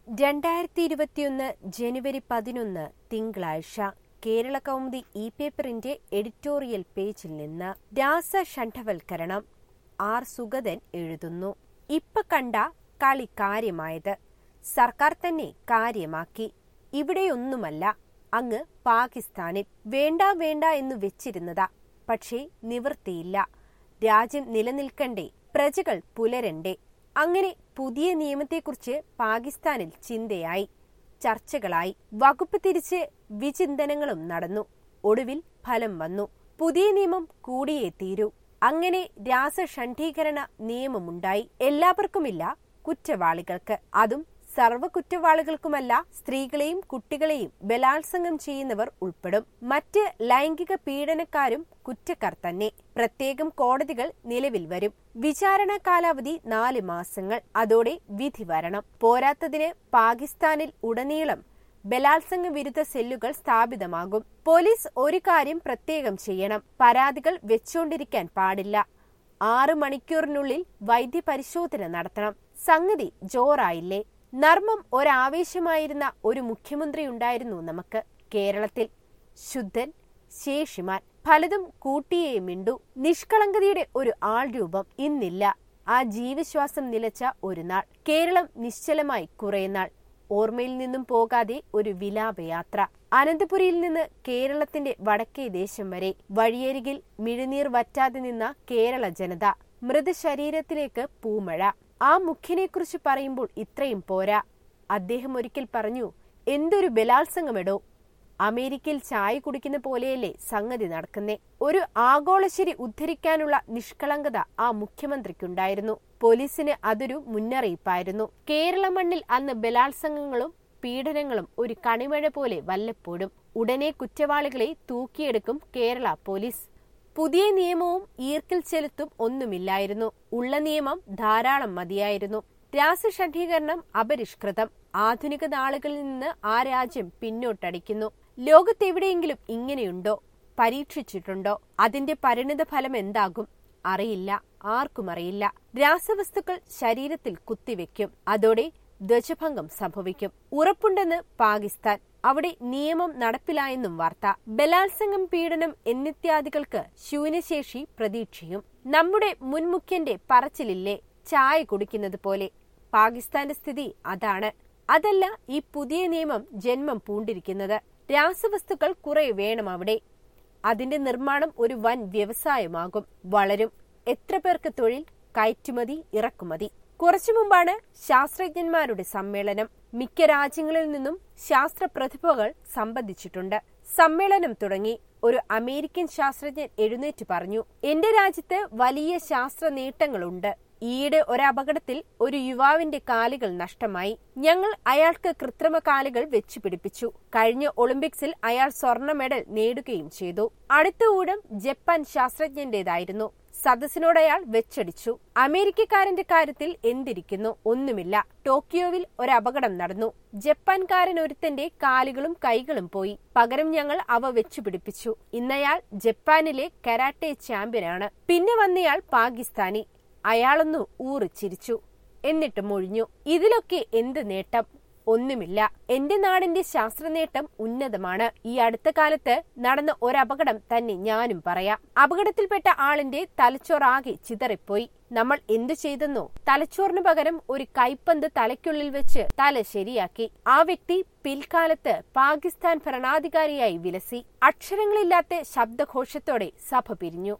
രണ്ടായിരത്തി ഇരുപത്തിയൊന്ന് ജനുവരി പതിനൊന്ന് തിങ്കളാഴ്ച കേരള കൗമുദി ഇ പേപ്പറിന്റെ എഡിറ്റോറിയൽ പേജിൽ നിന്ന് രാസഷണ്ഡവൽക്കരണം ആർ സുഗതൻ എഴുതുന്നു ഇപ്പൊ കണ്ട കളി കാര്യമായത് സർക്കാർ തന്നെ കാര്യമാക്കി ഇവിടെയൊന്നുമല്ല അങ്ങ് പാകിസ്ഥാനിൽ വേണ്ട വേണ്ട എന്ന് വെച്ചിരുന്നതാ പക്ഷേ നിവൃത്തിയില്ല രാജ്യം നിലനിൽക്കണ്ടേ പ്രജകൾ പുലരണ്ടേ അങ്ങനെ പുതിയ നിയമത്തെക്കുറിച്ച് പാകിസ്ഥാനിൽ ചിന്തയായി ചർച്ചകളായി വകുപ്പ് തിരിച്ച് വിചിന്തനങ്ങളും നടന്നു ഒടുവിൽ ഫലം വന്നു പുതിയ നിയമം കൂടിയേ തീരൂ അങ്ങനെ രാസഷണ്ഡീകരണ നിയമമുണ്ടായി എല്ലാവർക്കുമില്ല കുറ്റവാളികൾക്ക് അതും സർവ്വ കുറ്റവാളികൾക്കുമല്ല സ്ത്രീകളെയും കുട്ടികളെയും ബലാത്സംഗം ചെയ്യുന്നവർ ഉൾപ്പെടും മറ്റ് ലൈംഗിക പീഡനക്കാരും കുറ്റക്കാർ തന്നെ പ്രത്യേകം കോടതികൾ നിലവിൽ വരും വിചാരണ കാലാവധി നാല് മാസങ്ങൾ അതോടെ വിധി വരണം പോരാത്തതിന് പാകിസ്ഥാനിൽ ഉടനീളം ബലാത്സംഗ വിരുദ്ധ സെല്ലുകൾ സ്ഥാപിതമാകും പോലീസ് ഒരു കാര്യം പ്രത്യേകം ചെയ്യണം പരാതികൾ വെച്ചുകൊണ്ടിരിക്കാൻ പാടില്ല ആറ് മണിക്കൂറിനുള്ളിൽ വൈദ്യപരിശോധന നടത്തണം സംഗതി ജോറായില്ലേ നർമ്മം ഒരാവേശമായിരുന്ന ഒരു മുഖ്യമന്ത്രി ഉണ്ടായിരുന്നു നമുക്ക് കേരളത്തിൽ ശുദ്ധൻ ശേഷിമാൻ പലതും കൂട്ടിയേ മിണ്ടു നിഷ്കളങ്കതയുടെ ഒരു ആൾ രൂപം ഇന്നില്ല ആ ജീവശ്വാസം നിലച്ച ഒരു നാൾ കേരളം നിശ്ചലമായി കുറെ നാൾ ഓർമ്മയിൽ നിന്നും പോകാതെ ഒരു വിലാപയാത്ര അനന്തപുരിയിൽ നിന്ന് കേരളത്തിന്റെ വടക്കേ ദേശം വരെ വഴിയരികിൽ മിഴുനീർ വറ്റാതെ നിന്ന കേരള ജനത മൃതശരീരത്തിലേക്ക് പൂമഴ ആ മുഖ്യനെക്കുറിച്ച് പറയുമ്പോൾ ഇത്രയും പോരാ അദ്ദേഹം ഒരിക്കൽ പറഞ്ഞു എന്തൊരു ബലാത്സംഗമെടോ അമേരിക്കയിൽ ചായ കുടിക്കുന്ന പോലെയല്ലേ സംഗതി നടക്കുന്നേ ഒരു ആഗോളശരി ഉദ്ധരിക്കാനുള്ള നിഷ്കളങ്കത ആ മുഖ്യമന്ത്രിക്കുണ്ടായിരുന്നു പോലീസിന് അതൊരു മുന്നറിയിപ്പായിരുന്നു കേരള മണ്ണിൽ അന്ന് ബലാത്സംഗങ്ങളും പീഡനങ്ങളും ഒരു കണിമഴ പോലെ വല്ലപ്പോഴും ഉടനെ കുറ്റവാളികളെ തൂക്കിയെടുക്കും കേരള പോലീസ് പുതിയ നിയമവും ഈർക്കിൽ ചെലുത്തും ഒന്നുമില്ലായിരുന്നു ഉള്ള നിയമം ധാരാളം മതിയായിരുന്നു രാസഷണ്ഡീകരണം അപരിഷ്കൃതം ആധുനിക നാളുകളിൽ നിന്ന് ആ രാജ്യം പിന്നോട്ടടിക്കുന്നു ലോകത്തെവിടെയെങ്കിലും ഇങ്ങനെയുണ്ടോ പരീക്ഷിച്ചിട്ടുണ്ടോ അതിന്റെ പരിണിത ഫലം എന്താകും അറിയില്ല ആർക്കും അറിയില്ല രാസവസ്തുക്കൾ ശരീരത്തിൽ കുത്തിവെക്കും അതോടെ ധ്വജഭംഗം സംഭവിക്കും ഉറപ്പുണ്ടെന്ന് പാകിസ്ഥാൻ അവിടെ നിയമം നടപ്പിലായെന്നും വാർത്ത ബലാത്സംഗം പീഡനം എന്നിത്യാദികൾക്ക് ശൂന്യശേഷി പ്രതീക്ഷയും നമ്മുടെ മുൻമുഖ്യന്റെ പറച്ചിലില്ലേ ചായ കുടിക്കുന്നത് പോലെ പാകിസ്ഥാന്റെ സ്ഥിതി അതാണ് അതല്ല ഈ പുതിയ നിയമം ജന്മം പൂണ്ടിരിക്കുന്നത് രാസവസ്തുക്കൾ കുറെ വേണം അവിടെ അതിന്റെ നിർമ്മാണം ഒരു വൻ വ്യവസായമാകും വളരും എത്ര പേർക്ക് തൊഴിൽ കയറ്റുമതി ഇറക്കുമതി കുറച്ചു മുമ്പാണ് ശാസ്ത്രജ്ഞന്മാരുടെ സമ്മേളനം മിക്ക രാജ്യങ്ങളിൽ നിന്നും ശാസ്ത്ര പ്രതിഭകൾ സംബന്ധിച്ചിട്ടുണ്ട് സമ്മേളനം തുടങ്ങി ഒരു അമേരിക്കൻ ശാസ്ത്രജ്ഞൻ എഴുന്നേറ്റ് പറഞ്ഞു എന്റെ രാജ്യത്ത് വലിയ ശാസ്ത്ര നേട്ടങ്ങളുണ്ട് ഈയിടെ ഒരപകടത്തിൽ ഒരു യുവാവിന്റെ കാലുകൾ നഷ്ടമായി ഞങ്ങൾ അയാൾക്ക് കൃത്രിമ കാലുകൾ വെച്ചു പിടിപ്പിച്ചു കഴിഞ്ഞ ഒളിമ്പിക്സിൽ അയാൾ സ്വർണ്ണ മെഡൽ നേടുകയും ചെയ്തു അടുത്ത ഊഴം ജപ്പാൻ ശാസ്ത്രജ്ഞന്റേതായിരുന്നു സദസ്സിനോട് അയാൾ വെച്ചടിച്ചു അമേരിക്കക്കാരന്റെ കാര്യത്തിൽ എന്തിരിക്കുന്നു ഒന്നുമില്ല ടോക്കിയോവിൽ ഒരു അപകടം നടന്നു ജപ്പാൻകാരൻ ഒരുത്തന്റെ കാലുകളും കൈകളും പോയി പകരം ഞങ്ങൾ അവ വെച്ചുപിടിപ്പിച്ചു ഇന്നയാൾ ജപ്പാനിലെ കരാട്ടെ ചാമ്പ്യനാണ് പിന്നെ വന്നയാൾ പാകിസ്ഥാനി അയാളൊന്നു ഊറിച്ചിരിച്ചു എന്നിട്ട് മൊഴിഞ്ഞു ഇതിലൊക്കെ എന്ത് നേട്ടം ഒന്നുമില്ല എന്റെ നാടിന്റെ ശാസ്ത്രനേട്ടം ഉന്നതമാണ് ഈ അടുത്ത കാലത്ത് നടന്ന ഒരപകടം തന്നെ ഞാനും പറയാം അപകടത്തിൽപ്പെട്ട ആളിന്റെ തലച്ചോറാകെ ചിതറിപ്പോയി നമ്മൾ എന്തു ചെയ്തെന്നോ തലച്ചോറിന് പകരം ഒരു കൈപ്പന്ത് തലയ്ക്കുള്ളിൽ വെച്ച് തല ശരിയാക്കി ആ വ്യക്തി പിൽക്കാലത്ത് പാകിസ്ഥാൻ ഭരണാധികാരിയായി വിലസി അക്ഷരങ്ങളില്ലാത്ത ശബ്ദഘോഷത്തോടെ സഭ പിരിഞ്ഞു